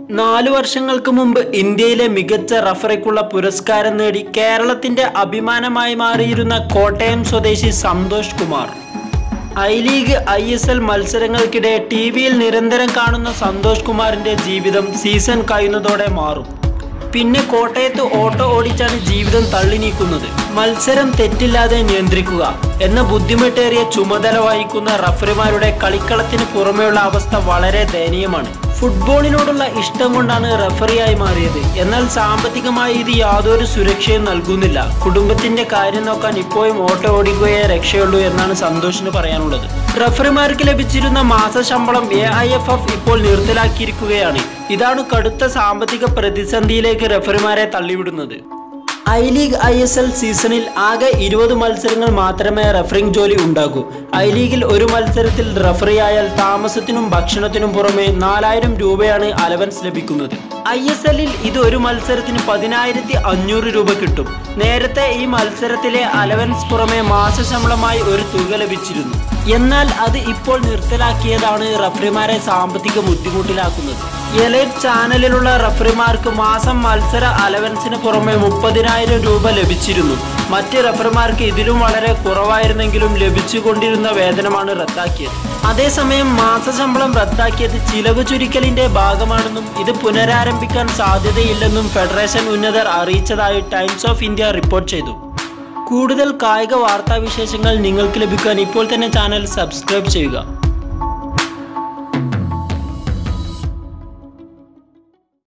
നാലു വർഷങ്ങൾക്ക് മുമ്പ് ഇന്ത്യയിലെ മികച്ച റഫറിക്കുള്ള പുരസ്കാരം നേടി കേരളത്തിന്റെ അഭിമാനമായി മാറിയിരുന്ന കോട്ടയം സ്വദേശി Santhosh Kumar I league I S L മത്സരങ്ങൾക്കിടെ ടി വിയിൽ നിരന്തരം കാണുന്ന സന്തോഷ് കുമാറിന്റെ ജീവിതം സീസൺ കഴിയുന്നതോടെ മാറും പിന്നെ കോട്ടയത്ത് ഓട്ടോ ഓടിച്ചാണ് ജീവിതം തള്ളി നീക്കുന്നത് മത്സരം തെറ്റില്ലാതെ നിയന്ത്രിക്കുക എന്ന ബുദ്ധിമുട്ടേറിയ ചുമതല വഹിക്കുന്ന റഫറിമാരുടെ കളിക്കളത്തിന് പുറമെയുള്ള അവസ്ഥ വളരെ ദയനീയമാണ് ഫുട്ബോളിനോടുള്ള ഇഷ്ടം കൊണ്ടാണ് റഫറിയായി മാറിയത് എന്നാൽ സാമ്പത്തികമായി ഇത് യാതൊരു സുരക്ഷയും നൽകുന്നില്ല കുടുംബത്തിന്റെ കാര്യം നോക്കാൻ ഇപ്പോഴും ഓട്ടോ ഓടിക്കുകയേ രക്ഷയുള്ളൂ എന്നാണ് സന്തോഷിന് പറയാനുള്ളത് റഫറിമാർക്ക് ലഭിച്ചിരുന്ന മാസശമ്പളം എ ഐ എഫ് എഫ് ഇപ്പോൾ നിർത്തലാക്കിയിരിക്കുകയാണ് ഇതാണ് കടുത്ത സാമ്പത്തിക പ്രതിസന്ധിയിലേക്ക് റഫറിമാരെ തള്ളിവിടുന്നത് I league I S L സീസണിൽ ആകെ ഇരുപത് മത്സരങ്ങൾ മാത്രമേ റഫറിംഗ് ജോലി ഉണ്ടാകൂ ഐ ലീഗിൽ ഒരു മത്സരത്തിൽ റഫറിയായാൽ താമസത്തിനും ഭക്ഷണത്തിനും പുറമെ നാലായിരം രൂപയാണ് അലവൻസ് ലഭിക്കുന്നത് ഐ എസ് എല്ലിൽ ഇത് ഒരു മത്സരത്തിന് പതിനായിരത്തി അഞ്ഞൂറ് രൂപ കിട്ടും നേരത്തെ ഈ മത്സരത്തിലെ അലവൻസ് പുറമെ മാസശമ്പളമായി ഒരു തുക ലഭിച്ചിരുന്നു എന്നാൽ അത് ഇപ്പോൾ നിർത്തലാക്കിയതാണ് റഫറിമാരെ സാമ്പത്തിക ബുദ്ധിമുട്ടിലാക്കുന്നത് എലൈറ്റ് ചാനലിലുള്ള റഫറിമാർക്ക് മാസം മത്സര അലവൻസിന് പുറമെ മുപ്പതിനായിരം രൂപ ലഭിച്ചിരുന്നു മറ്റ് റഫറിമാർക്ക് ഇതിലും വളരെ കുറവായിരുന്നെങ്കിലും ലഭിച്ചുകൊണ്ടിരുന്ന വേതനമാണ് റദ്ദാക്കിയത് അതേസമയം മാസശമ്പളം റദ്ദാക്കിയത് ചിലവ് ചുരുക്കലിന്റെ ഭാഗമാണെന്നും ഇത് പുനരാരംഭിക്കാൻ സാധ്യതയില്ലെന്നും ഫെഡറേഷൻ ഉന്നതർ അറിയിച്ചതായി ടൈംസ് ഓഫ് ഇന്ത്യ റിപ്പോർട്ട് ചെയ്തു കൂടുതൽ കായിക വാർത്താവിശേഷങ്ങൾ നിങ്ങൾക്ക് ലഭിക്കാൻ ഇപ്പോൾ തന്നെ ചാനൽ സബ്സ്ക്രൈബ് ചെയ്യുക